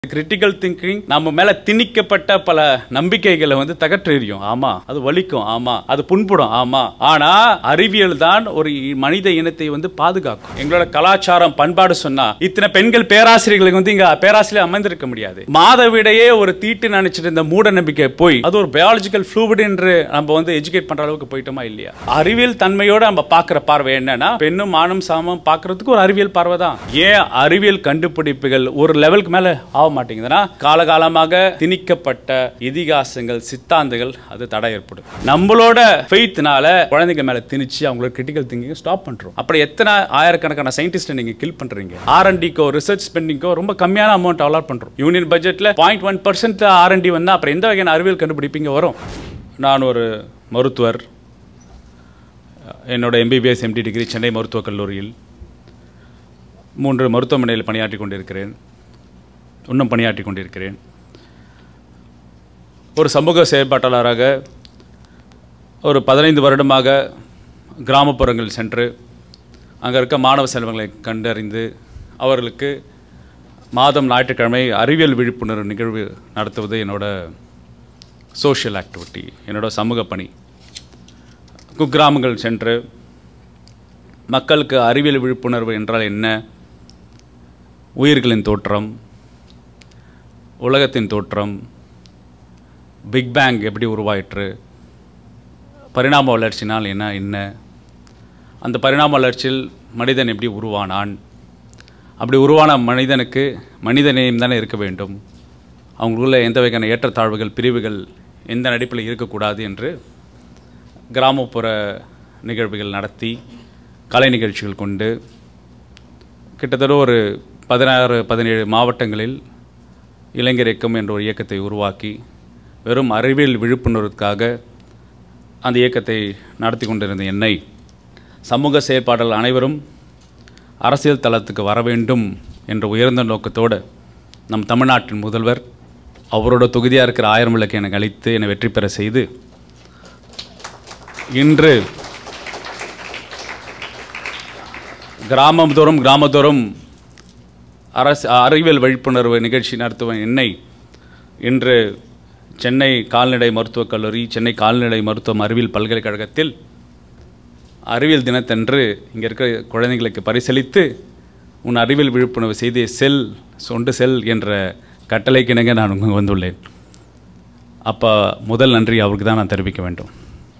critical thinking நம்ம மேல திணிக்கப்பட்ட பல நம்பிக்கைகளை வந்து தகற்றெறியும் ஆமா அது வலிக்கும் ஆமா அது புண்படும் ஆமா ஆனா அறிவியல் தான் ஒரு மனித இனத்தை வந்து பாதுகாக்கும் எங்களோட கலாச்சாரம் பண்பாடு சொன்னா இத்தனை பெண்கள் பேராசிரியர்களுக்கு வந்து இங்க பேராசிரியர் அமைந்திருக்க முடியாது மாதவிடையே ஒரு தீட்டு நினைச்சிட்டு இருந்த மூட நம்பிக்கை போய் அது ஒரு பயாலஜிக்கல் ஃப்ளூவிட் என்று நம்ம வந்து எஜுகேட் பண்ற அளவுக்கு போயிட்டோமா இல்லையா அறிவியல் தன்மையோட நம்ம பார்க்குற பார்வை என்னன்னா பெண்ணும் ஆணும் சாமம் பார்க்கறதுக்கு ஒரு அறிவியல் பார்வை தான் ஏன் அறிவியல் கண்டுபிடிப்புகள் ஒரு லெவலுக்கு மேல ஆக மாட்டேங்குதுன்னா காலகாலமாக திணிக்கப்பட்ட இதிகாசங்கள் சித்தாந்தங்கள் அது தடை ஏற்படும் நம்மளோட ஃபெய்த்னால குழந்தைங்க மேல திணிச்சு அவங்களோட கிரிட்டிக்கல் திங்கிங் ஸ்டாப் பண்றோம் அப்படி எத்தனை ஆயிரக்கணக்கான சயின்டிஸ்ட் நீங்க கில் பண்றீங்க ஆர்என்டிக்கோ ரிசர்ச் ஸ்பெண்டிங்கோ ரொம்ப கம்மியான அமௌண்ட் அலாட் பண்றோம் யூனியன் பட்ஜெட்ல பாயிண்ட் ஒன் பர்சன்ட் ஆர்என்டி வந்தா அப்புறம் எந்த வகையான அறிவியல் கண்டுபிடிப்பீங்க வரும் நான் ஒரு மருத்துவர் என்னோட எம்பிபிஎஸ் எம்டி டிகிரி சென்னை மருத்துவக் கல்லூரியில் மூன்று மருத்துவமனையில் பணியாற்றி கொண்டிருக்கிறேன் இன்னும் பணியாற்றி கொண்டிருக்கிறேன் ஒரு சமூக செயற்பாட்டாளராக ஒரு பதினைந்து வருடமாக கிராமப்புறங்கள் சென்று அங்கே இருக்க மாணவ செல்வங்களை கண்டறிந்து அவர்களுக்கு மாதம் ஞாயிற்றுக்கிழமை அறிவியல் விழிப்புணர்வு நிகழ்வு நடத்துவது என்னோட சோஷியல் ஆக்டிவிட்டி என்னோட சமூக பணி குக்கிராமங்கள் சென்று மக்களுக்கு அறிவியல் விழிப்புணர்வு என்றால் என்ன உயிர்களின் தோற்றம் உலகத்தின் தோற்றம் பிக் பேங் எப்படி உருவாயிற்று பரிணாம வளர்ச்சினால் என்ன என்ன அந்த பரிணாம வளர்ச்சியில் மனிதன் எப்படி உருவானான் அப்படி உருவான மனிதனுக்கு மனித நேயம் தானே இருக்க வேண்டும் அவங்களுக்குள்ள எந்த வகையான ஏற்றத்தாழ்வுகள் பிரிவுகள் எந்த நடிப்பில் இருக்கக்கூடாது என்று கிராமப்புற நிகழ்வுகள் நடத்தி கலை நிகழ்ச்சிகள் கொண்டு கிட்டத்தட்ட ஒரு பதினாறு பதினேழு மாவட்டங்களில் இளைஞர் இயக்கம் என்ற ஒரு இயக்கத்தை உருவாக்கி வெறும் அறிவியல் விழிப்புணர்வுக்காக அந்த இயக்கத்தை நடத்தி கொண்டிருந்த என்னை சமூக செயற்பாடுகள் அனைவரும் அரசியல் தளத்துக்கு வர வேண்டும் என்ற உயர்ந்த நோக்கத்தோடு நம் தமிழ்நாட்டின் முதல்வர் அவரோட தொகுதியாக இருக்கிற ஆயிரம் விளக்கு எனக்கு அளித்து என்னை வெற்றி பெற செய்து இன்று கிராமம் தோறும் கிராமத்தோறும் அரசு அறிவியல் விழிப்புணர்வு நிகழ்ச்சி நடத்துவன் என்னை இன்று சென்னை கால்நடை மருத்துவக் கல்லூரி சென்னை கால்நடை மருத்துவம் அறிவியல் பல்கலைக்கழகத்தில் அறிவியல் தினத்தன்று இங்கே இருக்கிற குழந்தைங்களுக்கு பரிசளித்து உன் அறிவியல் விழிப்புணர்வு செய்து செல் சொண்டு செல் என்ற கட்டளைக்கிணங்க நான் இங்கு வந்துள்ளேன் அப்போ முதல் நன்றி அவருக்கு தான் நான் தெரிவிக்க வேண்டும்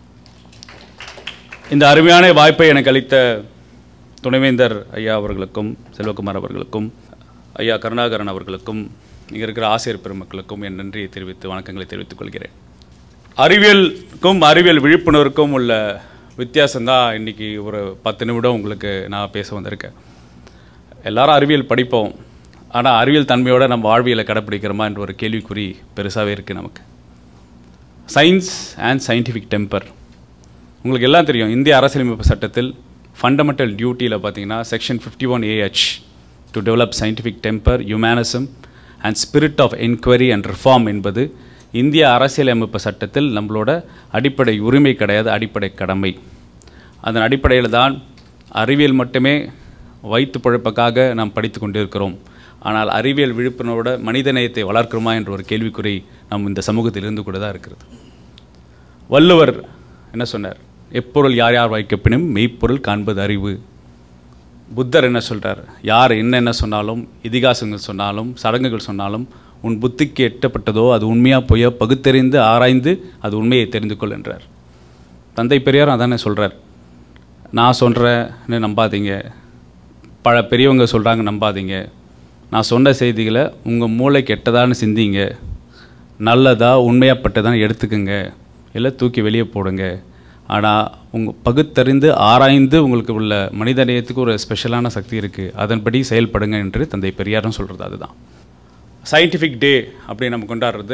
இந்த அருமையான வாய்ப்பை எனக்கு அளித்த துணைவேந்தர் ஐயா அவர்களுக்கும் செல்வகுமார் அவர்களுக்கும் ஐயா கருணாகரன் அவர்களுக்கும் இங்கே இருக்கிற ஆசிரியர் பெருமக்களுக்கும் என் நன்றியை தெரிவித்து வணக்கங்களை தெரிவித்துக் கொள்கிறேன் அறிவியலுக்கும் அறிவியல் விழிப்புணர்வுக்கும் உள்ள வித்தியாசம்தான் இன்றைக்கி ஒரு பத்து நிமிடம் உங்களுக்கு நான் பேச வந்திருக்கேன் எல்லாரும் அறிவியல் படிப்போம் ஆனால் அறிவியல் தன்மையோட நம்ம வாழ்வியலை கடைப்பிடிக்கிறோமா என்ற ஒரு கேள்விக்குறி பெருசாகவே இருக்குது நமக்கு சயின்ஸ் அண்ட் சயின்டிஃபிக் டெம்பர் உங்களுக்கு எல்லாம் தெரியும் இந்திய அரசியலமைப்பு சட்டத்தில் ஃபண்டமெண்டல் டியூட்டியில் பார்த்தீங்கன்னா section fifty one AH to develop scientific temper humanism and spirit of enquiry and reform என்பது இந்திய அரசியலமைப்பு சட்டத்தில் நம்மளோட அடிப்படை உரிமை கிடையாது அடிப்படை கடமை அதன் அடிப்படையில் தான் அறிவியல் மட்டுமே வைத்து பழப்பக்காக நாம் படித்து கொண்டிருக்கிறோம் ஆனால் அறிவியல் விழிப்புணர்வோட மனிதநேயத்தை வளர்க்கிறோமா என்ற ஒரு கேள்விக்குறி நம் இந்த சமூகத்தில் இருந்து கூட தான் இருக்கிறது வள்ளுவர் என்ன சொன்னார் எப்பொருள் யார் யார் வைக்கப்பினும் மெய்ப்பொருள் காண்பது அறிவு புத்தர் என்ன சொல்கிறார் யார் என்ன என்ன சொன்னாலும் இதிகாசங்கள் சொன்னாலும் சடங்குகள் சொன்னாலும் உன் புத்திக்கு எட்டப்பட்டதோ அது உண்மையாக பொய்யா பகுத்தறிந்து ஆராய்ந்து அது உண்மையை தெரிந்து கொள் என்றார் தந்தை பெரியார் அதானே சொல்கிறார் நான் சொல்கிறேன்னு நம்பாதீங்க பல பெரியவங்க சொல்கிறாங்க நம்பாதீங்க நான் சொன்ன செய்திகளை உங்கள் மூளை கெட்டதான்னு சிந்திங்க நல்லதா உண்மையாப்பட்டதான்னு எடுத்துக்கோங்க இல்லை தூக்கி வெளியே போடுங்க ஆனால் உங்கள் பகுத்தறிந்து ஆராய்ந்து உங்களுக்கு உள்ள மனித நேயத்துக்கு ஒரு ஸ்பெஷலான சக்தி இருக்குது அதன்படி செயல்படுங்க என்று தந்தை பெரியாரும் சொல்கிறது அதுதான் சயின்டிஃபிக் டே அப்படி நம்ம கொண்டாடுறது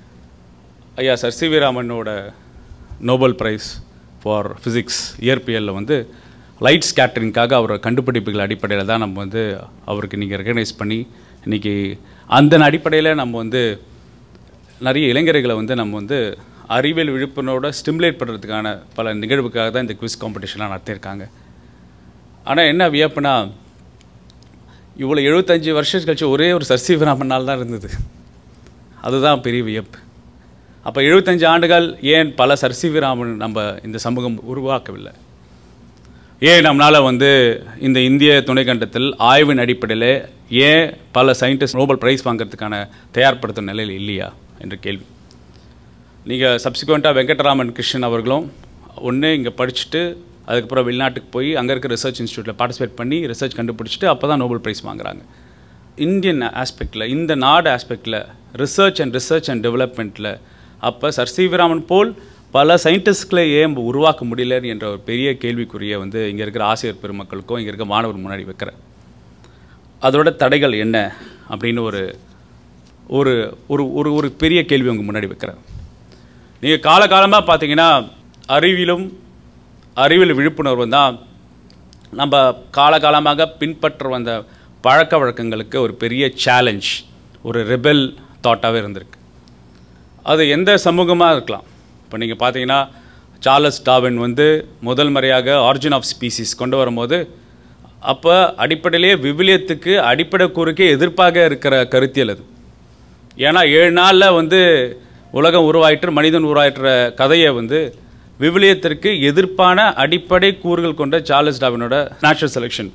ஐயா சர் சி வி ராமனோட நோபல் ப்ரைஸ் ஃபார் ஃபிசிக்ஸ் இயற்பியலில் வந்து லைட் ஸ்கேட்டரிங்காக அவரோட கண்டுபிடிப்புகள் அடிப்படையில் தான் நம்ம வந்து அவருக்கு நீங்கள் ரெகனைஸ் பண்ணி இன்றைக்கி அந்த அடிப்படையில் நம்ம வந்து நிறைய இளைஞர்களை வந்து நம்ம வந்து அறிவியல் விழிப்புணர்வோட ஸ்டிமுலேட் பண்ணுறதுக்கான பல நிகழ்வுக்காக தான் இந்த குவிஸ் காம்படிஷன்லாம் நடத்தியிருக்காங்க ஆனால் என்ன வியப்புனா இவ்வளோ எழுபத்தஞ்சு வருஷம் கழிச்சு ஒரே ஒரு சர்சிவராமன் நாள் தான் இருந்தது அதுதான் பெரிய வியப்பு அப்போ எழுபத்தஞ்சு ஆண்டுகள் ஏன் பல சர்சிவராமன் நம்ம இந்த சமூகம் உருவாக்கவில்லை ஏன் நம்மளால் வந்து இந்த இந்திய துணைக்கண்டத்தில் ஆய்வின் அடிப்படையில் ஏன் பல சயின்டிஸ்ட் நோபல் பிரைஸ் வாங்குறதுக்கான தயார்படுத்தும் நிலையில் இல்லையா என்ற கேள்வி நீங்கள் சப்சிக்வெண்ட்டாக வெங்கட்ராமன் கிருஷ்ணன் அவர்களும் ஒன்று இங்கே படிச்சுட்டு அதுக்கப்புறம் வெளிநாட்டுக்கு போய் அங்கே இருக்க ரிசர்ச் இன்ஸ்டியூட்டில் பார்ட்டிசிபேட் பண்ணி ரிசர்ச் கண்டுபிடிச்சிட்டு அப்போ தான் நோபல் பிரைஸ் வாங்குறாங்க இந்தியன் ஆஸ்பெக்டில் இந்த நாடு ஆஸ்பெக்டில் ரிசர்ச் அண்ட் ரிசர்ச் அண்ட் டெவலப்மெண்ட்டில் அப்போ சர் சி வீராமன் போல் பல சயின்டிஸ்ட்களை ஏன் உருவாக்க முடியல என்ற ஒரு பெரிய கேள்விக்குரிய வந்து இங்கே இருக்கிற ஆசிரியர் பெருமக்களுக்கும் இங்கே இருக்க மாணவர் முன்னாடி வைக்கிறேன் அதோட தடைகள் என்ன அப்படின்னு ஒரு ஒரு ஒரு ஒரு ஒரு பெரிய கேள்வி உங்கள் முன்னாடி வைக்கிறேன் நீங்கள் காலகாலமாக பார்த்தீங்கன்னா அறிவியலும் அறிவியல் விழிப்புணர்வும் தான் நம்ம காலகாலமாக பின்பற்ற வந்த பழக்க வழக்கங்களுக்கு ஒரு பெரிய சேலஞ்ச் ஒரு ரெபெல் தாட்டாகவே இருந்திருக்கு அது எந்த சமூகமாக இருக்கலாம் இப்போ நீங்கள் பார்த்தீங்கன்னா சார்லஸ் டாவின் வந்து முதல் முறையாக ஆரிஜின் ஆஃப் ஸ்பீசிஸ் கொண்டு வரும்போது அப்போ அடிப்படையிலேயே விவிலியத்துக்கு அடிப்படை கூறுக்கே எதிர்ப்பாக இருக்கிற கருத்தியல் அது ஏன்னா ஏழு நாளில் வந்து உலகம் உருவாயிற்று மனிதன் உருவாயிற்ற கதையை வந்து விவிலியத்திற்கு எதிர்ப்பான அடிப்படை கூறுகள் கொண்ட சார்லஸ் டாவினோட நேச்சுரல் செலெக்ஷன்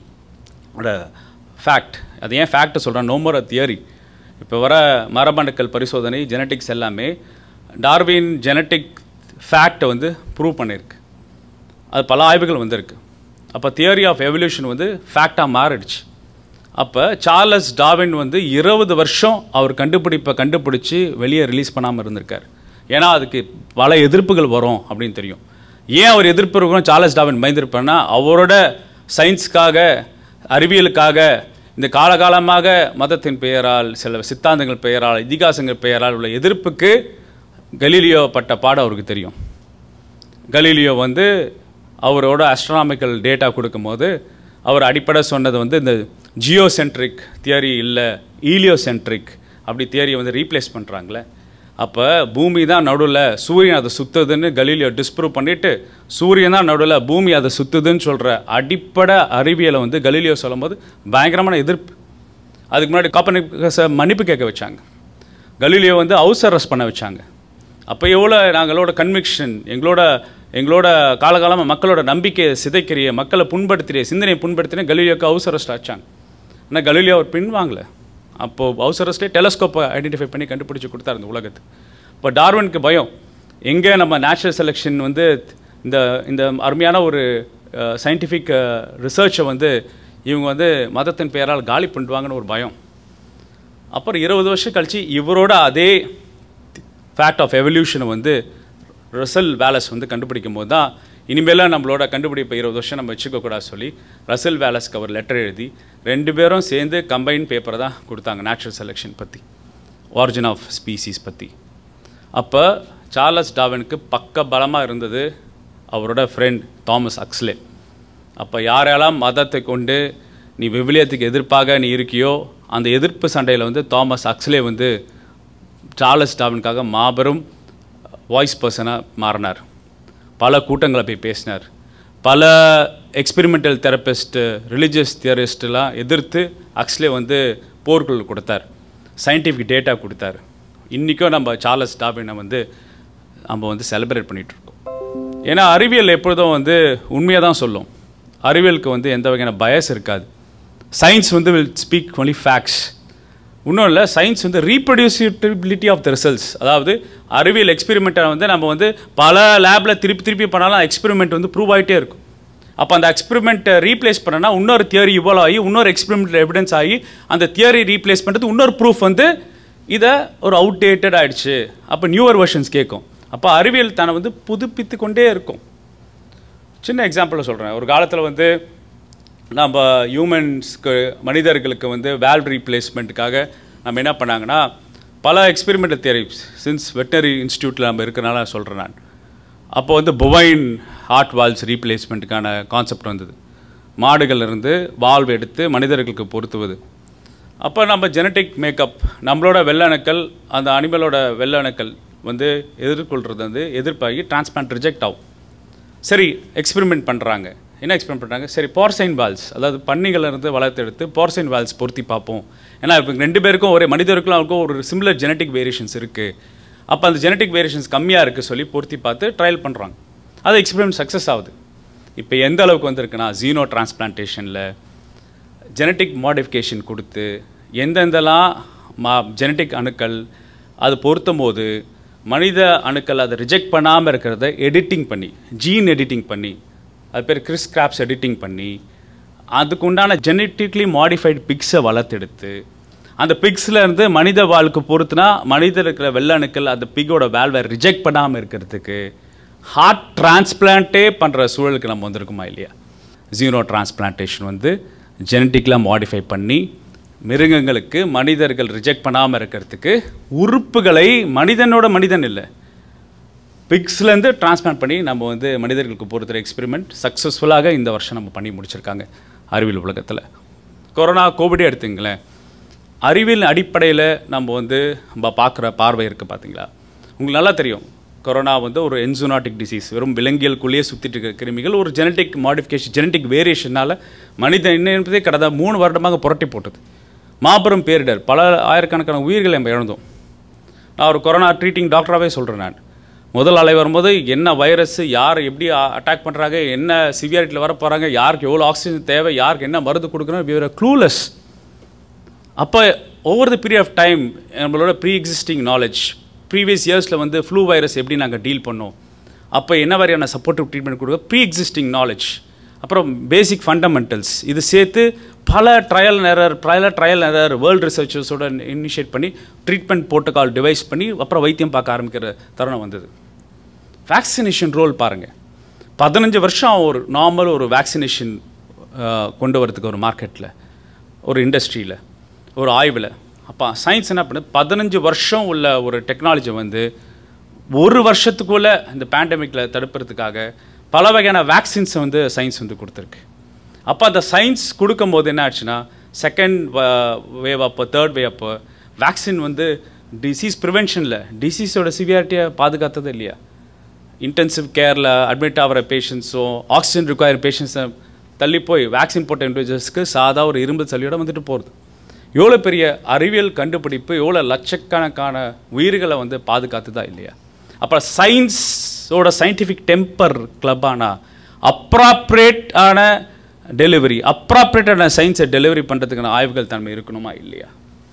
ஃபேக்ட் அது ஏன் ஃபேக்ட் சொல்கிறேன் நோமோர தியரி இப்போ வர மரபணுக்கள் பரிசோதனை ஜெனட்டிக்ஸ் எல்லாமே டார்வின் ஜெனட்டிக் ஃபேக்டை வந்து ப்ரூவ் பண்ணியிருக்கு அது பல ஆய்வுகள் வந்திருக்கு அப்போ தியரி ஆஃப் எவல்யூஷன் வந்து ஃபேக்டாக மாறிடுச்சு அப்போ சார்லஸ் டாவின் வந்து இருபது வருஷம் அவர் கண்டுபிடிப்பை கண்டுபிடிச்சி வெளியே ரிலீஸ் பண்ணாமல் இருந்திருக்கார் ஏன்னா அதுக்கு பல எதிர்ப்புகள் வரும் அப்படின்னு தெரியும் ஏன் அவர் எதிர்ப்பு இருக்கும் சார்லஸ் டாவின் பயந்திருப்பார்னா அவரோட சயின்ஸ்க்காக அறிவியலுக்காக இந்த காலகாலமாக மதத்தின் பெயரால் சில சித்தாந்தங்கள் பெயரால் இதிகாசங்கள் பெயரால் உள்ள எதிர்ப்புக்கு கலீலியோ பட்ட பாடம் அவருக்கு தெரியும் கலீலியோ வந்து அவரோட அஸ்ட்ரானாமிக்கல் டேட்டா கொடுக்கும்போது அவர் அடிப்படை சொன்னது வந்து இந்த ஜியோசென்ட்ரிக் தியரி இல்லை ஈலியோசென்ட்ரிக் அப்படி தியரியை வந்து ரீப்ளேஸ் பண்ணுறாங்களே அப்போ பூமி தான் நடுவில் சூரியன் அதை சுற்றுதுன்னு கலீலியோ டிஸ்ப்ரூவ் பண்ணிவிட்டு சூரியன் தான் நடுவில் பூமி அதை சுற்றுதுன்னு சொல்கிற அடிப்படை அறிவியலை வந்து கலீலியோ சொல்லும்போது பயங்கரமான எதிர்ப்பு அதுக்கு முன்னாடி காப்பனிக்கஸை மன்னிப்பு கேட்க வச்சாங்க கலீலியோ வந்து ஹவுஸ் அரெஸ்ட் பண்ண வச்சாங்க அப்போ எவ்வளோ நாங்களோட கன்விக்ஷன் எங்களோட எங்களோட காலகாலமாக மக்களோட நம்பிக்கையை சிதைக்கிறிய மக்களை புண்படுத்திய சிந்தனையை புண்படுத்தின கலீலியோக்கு ஹவுஸ் அரெஸ்ட் ஆச்சாங்க ஆனால் கலீலியோ அவர் பின்வாங்கலை அப்போது ஹவுஸ் அரெஸ்ட்டே டெலஸ்கோப்பை ஐடென்டிஃபை பண்ணி கண்டுபிடிச்சி கொடுத்தாரு இந்த உலகத்துக்கு இப்போ டார்வினுக்கு பயம் எங்கே நம்ம நேச்சுரல் செலெக்ஷன் வந்து இந்த இந்த அருமையான ஒரு சயின்டிஃபிக் ரிசர்ச்சை வந்து இவங்க வந்து மதத்தின் பெயரால் காலி பண்ணுவாங்கன்னு ஒரு பயம் அப்புறம் இருபது வருஷம் கழித்து இவரோட அதே ஃபேக்ட் ஆஃப் எவல்யூஷனை வந்து ரசல் வேலஸ் வந்து கண்டுபிடிக்கும் போது தான் இனிமேலாம் நம்மளோட கண்டுபிடிப்பை இருபது வருஷம் நம்ம வச்சுக்கக்கூடாது சொல்லி ரசல் வேலஸ்க்கு அவர் லெட்டர் எழுதி ரெண்டு பேரும் சேர்ந்து கம்பைன் பேப்பரை தான் கொடுத்தாங்க நேச்சுரல் செலெக்ஷன் பற்றி ஆரிஜின் ஆஃப் ஸ்பீசிஸ் பற்றி அப்போ சார்லஸ் டாவனுக்கு பக்க பலமாக இருந்தது அவரோட ஃப்ரெண்ட் தாமஸ் அக்ஸ்லே அப்போ யாரெல்லாம் மதத்தை கொண்டு நீ விவிலியத்துக்கு எதிர்ப்பாக நீ இருக்கியோ அந்த எதிர்ப்பு சண்டையில் வந்து தாமஸ் அக்ஸ்லே வந்து சார்லஸ் டாவினுக்காக மாபெரும் வாய்ஸ் பர்சனாக மாறினார் பல கூட்டங்களை போய் பேசினார் பல எக்ஸ்பெரிமெண்டல் தெரபிஸ்ட்டு ரிலீஜியஸ் தியரிஸ்டெலாம் எதிர்த்து அக்ஸ்லே வந்து போர்கள் கொடுத்தார் சயின்டிஃபிக் டேட்டா கொடுத்தார் இன்றைக்கும் நம்ம சார்லஸ் டாபினை வந்து நம்ம வந்து செலிப்ரேட் பண்ணிகிட்ருக்கோம் ஏன்னா அறிவியல் எப்பொழுதும் வந்து உண்மையாக தான் சொல்லும் அறிவியலுக்கு வந்து எந்த வகையான பயஸ் இருக்காது சயின்ஸ் வந்து வில் ஸ்பீக் ஒன்லி ஃபேக்ட்ஸ் இன்னும் இல்லை சயின்ஸ் வந்து ரீப்ரொடியூசிபிலிட்டி ஆஃப் த ரிசல்ட்ஸ் அதாவது அறிவியல் எக்ஸ்பெரிமெண்ட்டை வந்து நம்ம வந்து பல லேபில் திருப்பி திருப்பி பண்ணாலும் எக்ஸ்பெரிமெண்ட் வந்து ப்ரூவ் ஆகிட்டே இருக்கும் அப்போ அந்த எக்ஸ்பெரிமெண்ட்டை ரீப்ளேஸ் பண்ணனா இன்னொரு தியரி இவால்வ் ஆகி இன்னொரு எக்ஸ்பெரிமெண்ட் எவிடன்ஸ் ஆகி அந்த தியரி ரீப்ளேஸ் பண்ணுறது இன்னொரு ப்ரூஃப் வந்து இதை ஒரு அவுடேட்டட் ஆகிடுச்சு அப்போ நியூவர் வெர்ஷன்ஸ் கேட்கும் அப்போ அறிவியல் தன்னை வந்து புதுப்பித்து கொண்டே இருக்கும் சின்ன எக்ஸாம்பிளில் சொல்கிறேன் ஒரு காலத்தில் வந்து நம்ம ஹியூமன்ஸ்க்கு மனிதர்களுக்கு வந்து வேல்வ் ரீப்ளேஸ்மெண்ட்டுக்காக நம்ம என்ன பண்ணாங்கன்னா பல எக்ஸ்பெரிமெண்டல் தியரி சின்ஸ் வெட்டனரி இன்ஸ்டியூட்டில் நம்ம இருக்கிறனால சொல்கிறேன் நான் அப்போ வந்து பொவைன் ஹார்ட் வால்ஸ் ரீப்ளேஸ்மெண்ட்டுக்கான கான்செப்ட் வந்தது மாடுகள் இருந்து வால்வ் எடுத்து மனிதர்களுக்கு பொருத்துவது அப்போ நம்ம ஜெனட்டிக் மேக்கப் நம்மளோட வெள்ளணுக்கள் அந்த அனிமலோட வெள்ளணுக்கள் வந்து எதிர்கொள்கிறது வந்து எதிர்ப்பாகி டிரான்ஸ்பிளான்ட் ரிஜெக்ட் ஆகும் சரி எக்ஸ்பெரிமெண்ட் பண்ணுறாங்க என்ன எக்ஸ்பிளைன் பண்ணுறாங்க சரி போர்சைன் வால்ஸ் அதாவது பன்னிகளை இருந்து வளர்த்தெடுத்து போர்சைன் வால்ஸ் பொருத்தி பார்ப்போம் ஏன்னா இப்போ ரெண்டு பேருக்கும் ஒரே மனிதருக்கும் அவருக்கும் ஒரு சிமிலர் ஜெனட்டிக் வேரியேஷன்ஸ் இருக்குது அப்போ அந்த ஜெனட்டிக் வேரியேஷன்ஸ் கம்மியாக இருக்குது சொல்லி பொருத்தி பார்த்து ட்ரையல் பண்ணுறாங்க அது எக்ஸ்பெரிமெண்ட் சக்ஸஸ் ஆகுது இப்போ எந்த அளவுக்கு வந்திருக்குன்னா ஜீனோ டிரான்ஸ்பிளான்டேஷனில் ஜெனட்டிக் மாடிஃபிகேஷன் கொடுத்து எந்தெந்தெல்லாம் மா ஜெனட்டிக் அணுக்கள் அது பொருத்தும் போது மனித அணுக்கள் அதை ரிஜெக்ட் பண்ணாமல் இருக்கிறத எடிட்டிங் பண்ணி ஜீன் எடிட்டிங் பண்ணி அது பேர் கிறிஸ் கிராப்ஸ் எடிட்டிங் பண்ணி அதுக்கு உண்டான ஜெனட்டிக்லி மாடிஃபைடு பிக்ஸை வளர்த்தெடுத்து அந்த பிக்ஸில் இருந்து மனித வாழ்க்கை பொறுத்துனா மனித இருக்கிற வெள்ள அணுக்கள் அந்த பிக்கோட வேல்வை ரிஜெக்ட் பண்ணாமல் இருக்கிறதுக்கு ஹார்ட் டிரான்ஸ்பிளான்ட்டே பண்ணுற சூழலுக்கு நம்ம வந்திருக்குமா இல்லையா ஜீரோ டிரான்ஸ்பிளான்டேஷன் வந்து ஜெனட்டிக்கலாக மாடிஃபை பண்ணி மிருகங்களுக்கு மனிதர்கள் ரிஜெக்ட் பண்ணாமல் இருக்கிறதுக்கு உறுப்புகளை மனிதனோட மனிதன் இல்லை பிக்ஸ்லேருந்து டிரான்ஸ்பிளான்ட் பண்ணி நம்ம வந்து மனிதர்களுக்கு பொறுத்துற எக்ஸ்பெரிமெண்ட் சக்ஸஸ்ஃபுல்லாக இந்த வருஷம் நம்ம பண்ணி முடிச்சிருக்காங்க அறிவியல் உலகத்தில் கொரோனா கோவிடே எடுத்துங்களேன் அறிவியல் அடிப்படையில் நம்ம வந்து நம்ம பார்க்குற பார்வை இருக்குது பார்த்தீங்களா உங்களுக்கு நல்லா தெரியும் கொரோனா வந்து ஒரு என்சோனாட்டிக் டிசீஸ் வெறும் விலங்கியலுக்குள்ளேயே சுற்றிட்டு இருக்க கிருமிகள் ஒரு ஜெனட்டிக் மாடிஃபிகேஷன் ஜெனட்டிக் வேரியேஷனால் மனித இணைப்பதே கடந்த மூணு வருடமாக புரட்டி போட்டது மாபெரும் பேரிடர் பல ஆயிரக்கணக்கான உயிர்களை நம்ம இழந்தோம் நான் ஒரு கொரோனா ட்ரீட்டிங் டாக்டராகவே சொல்கிறேன் நான் முதல் அலை வரும்போது என்ன வைரஸ் யார் எப்படி அட்டாக் பண்ணுறாங்க என்ன சிவியாரிட்டியில் வர போகிறாங்க யாருக்கு எவ்வளோ ஆக்சிஜன் தேவை யாருக்கு என்ன மருந்து கொடுக்கணும் விவர் க்ளூலெஸ் அப்போ over the period of time நம்மளோட ப்ரீ எக்ஸிஸ்டிங் நாலேஜ் ப்ரீவியஸ் இயர்ஸில் வந்து ஃப்ளூ வைரஸ் எப்படி நாங்கள் டீல் பண்ணோம் அப்போ என்ன மாதிரியான சப்போர்ட்டிவ் ட்ரீட்மெண்ட் கொடுக்க ப்ரீ எக்ஸிஸ்டிங் நாலேஜ் அப்புறம் பேசிக் ஃபண்டமெண்டல்ஸ் இது சேர்த்து பல ட்ரையல் எரர் பல ட்ரையல் எரர் வேர்ல்டு ரிசர்ச்சர்ஸோட இனிஷியேட் பண்ணி ட்ரீட்மெண்ட் போர்ட்டோகால் டிவைஸ் பண்ணி அப்புறம் வைத்தியம் பார்க்க ஆரம்பிக்கிற தருணம் வந்தது வேக்சினேஷன் ரோல் பாருங்கள் பதினஞ்சு வருஷம் ஒரு நார்மல் ஒரு வேக்சினேஷன் கொண்டு வரதுக்கு ஒரு மார்க்கெட்டில் ஒரு இண்டஸ்ட்ரியில் ஒரு ஆய்வில் அப்போ சயின்ஸ் என்ன பண்ணு பதினஞ்சு வருஷம் உள்ள ஒரு டெக்னாலஜி வந்து ஒரு வருஷத்துக்குள்ளே இந்த பேண்டமிக்கில் தடுப்புறதுக்காக பல வகையான வேக்சின்ஸை வந்து சயின்ஸ் வந்து கொடுத்துருக்கு அப்போ அந்த சயின்ஸ் கொடுக்கும்போது என்ன ஆச்சுன்னா செகண்ட் வேவ் அப்போ தேர்ட் வே அப்போ வேக்சின் வந்து டிசீஸ் ப்ரிவென்ஷனில் டிசீஸோட சிவியாரிட்டியை பாதுகாத்தது இல்லையா இன்டென்சிவ் கேரில் அட்மிட் ஆகிற பேஷண்ட்ஸும் ஆக்சிஜன் ரிக்வயர் பேஷண்ட்ஸை தள்ளி போய் வேக்சின் போட்ட இண்டிவிஜுவல்ஸ்க்கு சாதா ஒரு இரும்பு சளியோட வந்துட்டு போகிறது எவ்வளோ பெரிய அறிவியல் கண்டுபிடிப்பு எவ்வளோ லட்சக்கணக்கான உயிர்களை வந்து பாதுகாத்துதா இல்லையா அப்புறம் சயின்ஸோட சயின்டிஃபிக் டெம்பர் கிளப்பானா அப்ராப்ரேட் ஆன டெலிவரி அப்ராப்ரேட்டான சயின்ஸை டெலிவரி பண்ணுறதுக்கான ஆய்வுகள் தன்மை இருக்கணுமா இல்லையா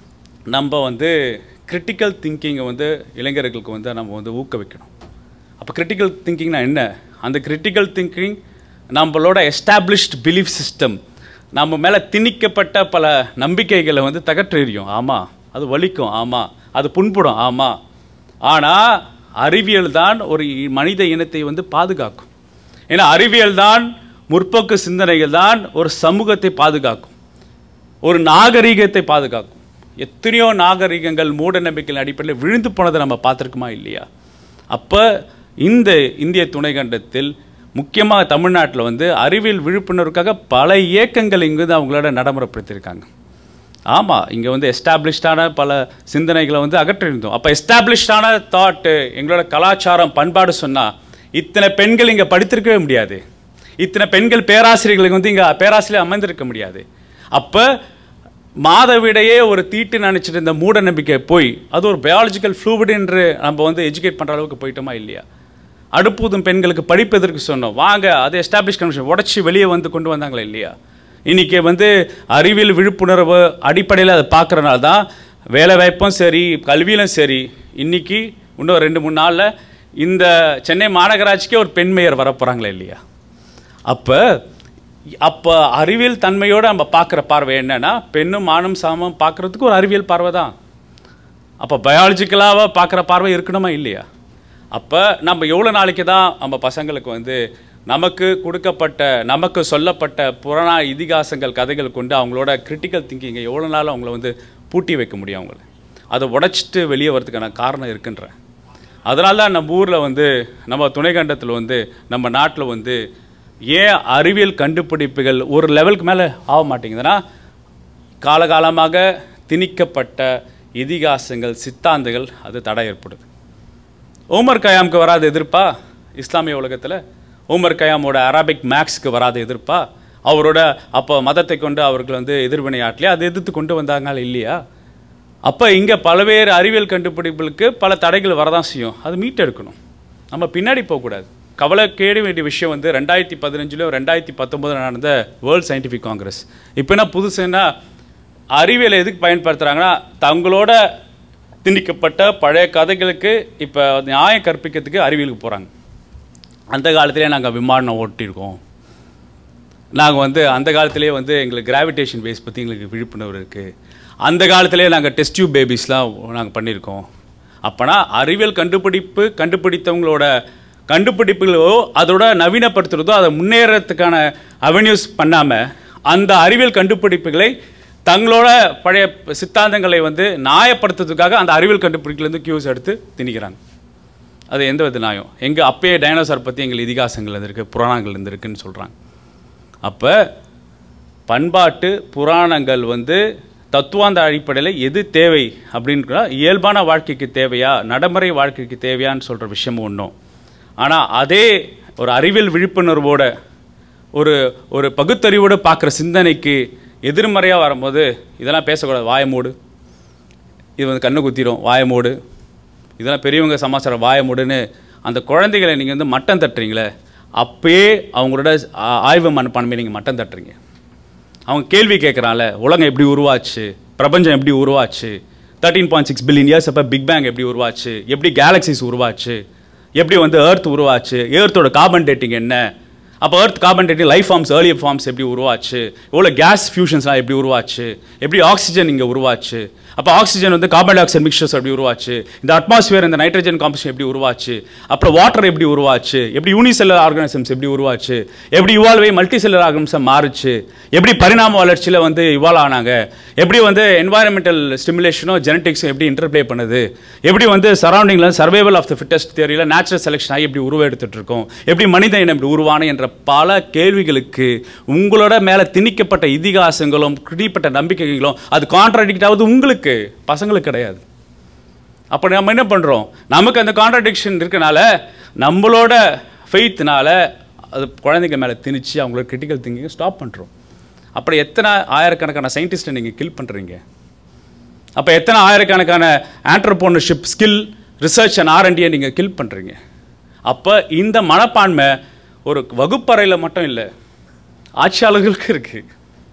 நம்ம வந்து கிரிட்டிக்கல் திங்கிங்கை வந்து இளைஞர்களுக்கு வந்து நம்ம வந்து ஊக்குவிக்கணும் அப்போ கிரிட்டிக்கல் திங்கிங்னா என்ன அந்த கிரிட்டிக்கல் திங்கிங் நம்மளோட எஸ்டாப்ளிஷ்ட் பிலீஃப் சிஸ்டம் நம்ம மேலே திணிக்கப்பட்ட பல நம்பிக்கைகளை வந்து தகற்றெறியும் ஆமாம் அது வலிக்கும் ஆமாம் அது புண்படும் ஆமாம் ஆனால் அறிவியல் தான் ஒரு மனித இனத்தை வந்து பாதுகாக்கும் ஏன்னா அறிவியல் தான் முற்போக்கு சிந்தனைகள் தான் ஒரு சமூகத்தை பாதுகாக்கும் ஒரு நாகரீகத்தை பாதுகாக்கும் எத்தனையோ நாகரிகங்கள் மூட நம்பிக்கைகள் அடிப்படையில் விழுந்து போனதை நம்ம பார்த்துருக்குமா இல்லையா அப்போ இந்த இந்திய துணைக்கண்டத்தில் முக்கியமாக தமிழ்நாட்டில் வந்து அறிவியல் விழிப்புணர்வுக்காக பல இயக்கங்கள் இங்கு வந்து அவங்களோட நடைமுறைப்படுத்தியிருக்காங்க ஆமாம் இங்கே வந்து எஸ்டாப்ளிஷ்டான பல சிந்தனைகளை வந்து அகற்றிருந்தோம் அப்போ எஸ்டாப்ளிஷ்டான தாட்டு எங்களோட கலாச்சாரம் பண்பாடு சொன்னால் இத்தனை பெண்கள் இங்கே படித்திருக்கவே முடியாது இத்தனை பெண்கள் பேராசிரியர்களுக்கு வந்து இங்கே பேராசிரியர் அமைந்திருக்க முடியாது அப்போ மாதவிடையே ஒரு தீட்டு நினச்சிட்டு இருந்த மூட நம்பிக்கை போய் அது ஒரு பயாலஜிக்கல் ஃப்ளூவிட் என்று நம்ம வந்து எஜுகேட் பண்ணுற அளவுக்கு போயிட்டோமா இல்லையா அடுப்பூதும் பெண்களுக்கு படிப்பதற்கு சொன்னோம் வாங்க அதை எஸ்டாப்ளிஷ் கமிஷன் உடச்சி வெளியே வந்து கொண்டு வந்தாங்களா இல்லையா இன்றைக்கி வந்து அறிவியல் விழிப்புணர்வு அடிப்படையில் அதை பார்க்குறனால தான் வேலை வாய்ப்பும் சரி கல்வியிலும் சரி இன்றைக்கி இன்னும் ரெண்டு மூணு நாளில் இந்த சென்னை மாநகராட்சிக்கே ஒரு பெண் மேயர் வரப்போகிறாங்களா இல்லையா அப்போ அப்போ அறிவியல் தன்மையோடு நம்ம பார்க்குற பார்வை என்னென்னா பெண்ணும் ஆணும் சாமம் பார்க்குறதுக்கு ஒரு அறிவியல் பார்வை தான் அப்போ பயாலஜிக்கலாக பார்க்குற பார்வை இருக்கணுமா இல்லையா அப்போ நம்ம எவ்வளோ நாளைக்கு தான் நம்ம பசங்களுக்கு வந்து நமக்கு கொடுக்கப்பட்ட நமக்கு சொல்லப்பட்ட புராண இதிகாசங்கள் கதைகள் கொண்டு அவங்களோட கிரிட்டிக்கல் திங்கிங்கை எவ்வளோ நாள் அவங்கள வந்து பூட்டி வைக்க முடியும் அவங்கள அதை உடைச்சிட்டு வெளியே வரதுக்கான காரணம் இருக்குன்றேன் அதனால தான் நம்ம ஊரில் வந்து நம்ம துணைக்கண்டத்தில் வந்து நம்ம நாட்டில் வந்து ஏன் அறிவியல் கண்டுபிடிப்புகள் ஒரு லெவலுக்கு மேலே ஆக மாட்டேங்குதுன்னா காலகாலமாக திணிக்கப்பட்ட இதிகாசங்கள் சித்தாந்தங்கள் அது தடை ஏற்படுது ஓமர் கயாமுக்கு வராத எதிர்ப்பா இஸ்லாமிய உலகத்தில் உமர் கயாமோட அரபிக் மேக்ஸ்க்கு வராத எதிர்ப்பா அவரோட அப்போ மதத்தை கொண்டு அவர்கள் வந்து எதிர்வினை ஆட்டலையா அதை எதிர்த்து கொண்டு வந்தாங்களா இல்லையா அப்போ இங்கே பல்வேறு அறிவியல் கண்டுபிடிப்புகளுக்கு பல தடைகள் வரதான் செய்யும் அது மீட்டெடுக்கணும் நம்ம பின்னாடி போகக்கூடாது கவலை கேட வேண்டிய விஷயம் வந்து ரெண்டாயிரத்தி பதினஞ்சுலையும் ரெண்டாயிரத்தி பத்தொம்போதில் நடந்த வேர்ல்ட் சயின்டிஃபிக் காங்கிரஸ் இப்போ என்ன புதுசுன்னா அறிவியலை எதுக்கு பயன்படுத்துகிறாங்கன்னா தங்களோட திணிக்கப்பட்ட பழைய கதைகளுக்கு இப்போ நியாயம் கற்பிக்கிறதுக்கு அறிவியலுக்கு போகிறாங்க அந்த காலத்திலே நாங்கள் விமானம் ஓட்டியிருக்கோம் நாங்கள் வந்து அந்த காலத்திலே வந்து எங்களுக்கு கிராவிடேஷன் பேஸ் பற்றி எங்களுக்கு விழிப்புணர்வு இருக்குது அந்த காலத்திலே நாங்கள் டெஸ்ட் டியூப் பேபிஸ்லாம் நாங்கள் பண்ணியிருக்கோம் அப்போனா அறிவியல் கண்டுபிடிப்பு கண்டுபிடித்தவங்களோட கண்டுபிடிப்புகளோ அதோட நவீனப்படுத்துறதோ அதை முன்னேறத்துக்கான அவென்யூஸ் பண்ணாமல் அந்த அறிவியல் கண்டுபிடிப்புகளை தங்களோட பழைய சித்தாந்தங்களை வந்து நியாயப்படுத்துறதுக்காக அந்த அறிவியல் கண்டுபிடிப்புலேருந்து கியூஸ் எடுத்து திணிக்கிறாங்க அது எந்த வித நியாயம் எங்கள் அப்பயே டைனோசார் பற்றி எங்கள் இதிகாசங்கள் இருந்திருக்கு புராணங்கள் இருந்திருக்குன்னு சொல்கிறாங்க அப்போ பண்பாட்டு புராணங்கள் வந்து தத்துவாந்த அடிப்படையில் எது தேவை அப்படின்னா இயல்பான வாழ்க்கைக்கு தேவையா நடைமுறை வாழ்க்கைக்கு தேவையான்னு சொல்கிற விஷயமும் ஒன்றும் ஆனால் அதே ஒரு அறிவியல் விழிப்புணர்வோட ஒரு ஒரு பகுத்தறிவோடு பார்க்குற சிந்தனைக்கு எதிர்மறையாக வரும்போது இதெல்லாம் பேசக்கூடாது வாயமூடு இது வந்து கண்ணு குத்திரும் வாயமூடு இதெல்லாம் பெரியவங்க சமாச்சாரம் வாயமூடுன்னு அந்த குழந்தைகளை நீங்கள் வந்து மட்டம் தட்டுறீங்களே அப்பயே அவங்களோட ஆ- ஆய்வு மனப்பான்மையை நீங்கள் மட்டம் தட்டுறீங்க அவங்க கேள்வி கேட்குறான்ல உலகம் எப்படி உருவாச்சு பிரபஞ்சம் எப்படி உருவாச்சு thirteen point six billion years அப்போ பிக் பேங் எப்படி உருவாச்சு எப்படி கேலக்சிஸ் உருவாச்சு எப்படி வந்து எர்த் உருவாச்சு எர்த்தோட கார்பன் டேட்டிங் என்ன அப்போ earth carbon dating life forms early forms எப்படி உருவாச்சு எவ்வளோ கேஸ் ஃபியூஷன்ஸ்லாம் எப்படி உருவாச்சு எப்படி ஆக்சிஜன் இங்கே உருவாச்சு அப்போ ஆக்சிஜன் வந்து கார்பன் டை ஆக்சைடு மிக்சர்ஸ் எப்படி உருவாச்சு இந்த அட்மாஸ்பியர் இந்த நைட்ரஜன் காம்பஷன் எப்படி உருவாச்சு அப்புறம் வாட்டர் எப்படி உருவாச்சு எப்படி யூனிசெல்லர் ஆர்கானிசம்ஸ் எப்படி உருவாச்சு எப்படி இவால்வே மல்டி செல்லர் ஆர்கானிசம் மாறுச்சு எப்படி பரிணாம வளர்ச்சியில் வந்து இவால்வ் ஆனாங்க எப்படி வந்து என்வாயன்மெண்டல் ஸ்டிமுலேஷனும் ஜெனட்டிக்ஸும் எப்படி இன்டர்ப்ளே பண்ணுது எப்படி வந்து சரௌண்டிங்கில் சர்வைவல் ஆஃப் த ஃபிட்டஸ்ட் தியரியில் நேச்சுரல் செலெக்ஷன் ஆகி எப்படி உருவெடுத்துட்டு இருக்கோம் எப்படி மனித இனம் இப்படி உருவான என்ற பல கேள்விகளுக்கு உங்களோட மேலே திணிக்கப்பட்ட இதிகாசங்களும் கிடிப்பட்ட நம்பிக்கைகளும் அது கான்ட்ராடிக்ட் ஆகுது உங்களுக்கு பசங்களுக்கு கிடையாது அப்போ நம்ம என்ன பண்ணுறோம் நமக்கு அந்த கான்ட்ரடிக்ஷன் இருக்கனால நம்மளோட ஃபெய்த்னால அது குழந்தைங்க மேலே திணிச்சு அவங்களோட கிரிட்டிக்கல் திங்கிங்கை ஸ்டாப் பண்ணுறோம் அப்புறம் எத்தனை ஆயிரக்கணக்கான சயின்டிஸ்ட்டை நீங்கள் கில் பண்ணுறீங்க அப்போ எத்தனை ஆயிரக்கணக்கான ஆண்டர்போனர்ஷிப் ஸ்கில் ரிசர்ச் அண்ட் ஆர்என்டியை நீங்கள் கில் பண்ணுறீங்க அப்போ இந்த மனப்பான்மை ஒரு வகுப்பறையில் மட்டும் இல்லை ஆட்சியாளர்களுக்கு இருக்குது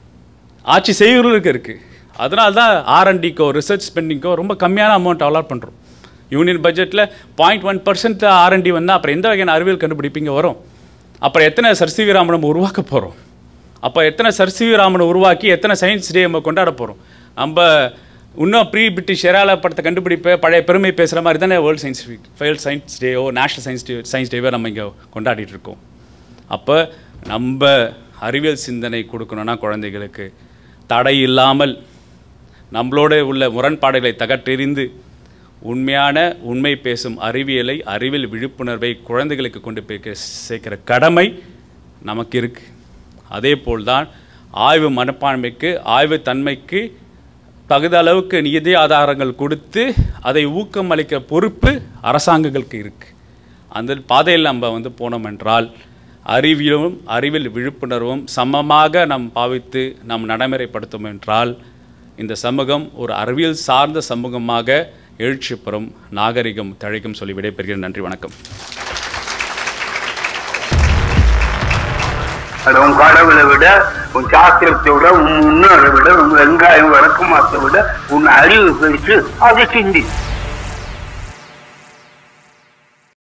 ஆட்சி செய்கிறவர்களுக்கு இருக்குது அதனால தான் ஆர்என்டிக்கோ ரிசர்ச் ஸ்பெண்டிங்கோ ரொம்ப கம்மியான அமௌண்ட் அலாட் பண்ணுறோம் யூனியன் பட்ஜெட்டில் பாயிண்ட் ஒன் பர்சன்ட் ஆர்என்டி வந்தால் அப்புறம் எந்த வகையான அறிவியல் கண்டுபிடிப்பீங்க வரும் அப்புறம் எத்தனை சர் சி வி ராமன் நம்ம உருவாக்க போகிறோம் அப்போ எத்தனை சர் சி வி ராமனை உருவாக்கி எத்தனை சயின்ஸ் டே நம்ம கொண்டாட போகிறோம் நம்ம இன்னும் ப்ரீ பிரிட்டிஷ் எரால படத்தை கண்டுபிடிப்ப பழைய பெருமை பேசுகிற மாதிரி தானே world science week world science டேயோ நேஷனல் சயின்ஸ் டே சயின்ஸ் டேவோ நம்ம இங்கே கொண்டாடிட்டு இருக்கோம் அப்போ நம்ம அறிவியல் சிந்தனை கொடுக்கணும்னா குழந்தைகளுக்கு தடை இல்லாமல் நம்மளோட உள்ள முரண்பாடுகளை தகற்றெறிந்து உண்மையான உண்மை பேசும் அறிவியலை அறிவியல் விழிப்புணர்வை குழந்தைகளுக்கு கொண்டு போய் கே- சேர்க்கிற கடமை நமக்கு இருக்கு அதே போல்தான் ஆய்வு மனப்பான்மைக்கு ஆய்வு தன்மைக்கு தகுந்த அளவுக்கு நிதி ஆதாரங்கள் கொடுத்து அதை ஊக்கம் அளிக்கிற பொறுப்பு அரசாங்கங்களுக்கு இருக்கு அந்த பாதையில் நம்ம வந்து போனோம் என்றால் அறிவியலும் அறிவியல் விழிப்புணர்வும் சமமாக நாம் பாவித்து நாம் நடைமுறைப்படுத்தும் என்றால் இந்த சமூகம் ஒரு அறிவியல் சார்ந்த சமூகமாக எழுச்சி பெறும் நாகரிகம் தழைக்கும் சொல்லி விடைபெறுகிறேன் நன்றி வணக்கம் அது உன் கடவுளை விட உன் சாஸ்திரத்தை விட உன் முன்னோரை விட உன் வெங்காயம் வழக்கமாத்தை விட உன் அறிவு பெருசு அதை சிந்தி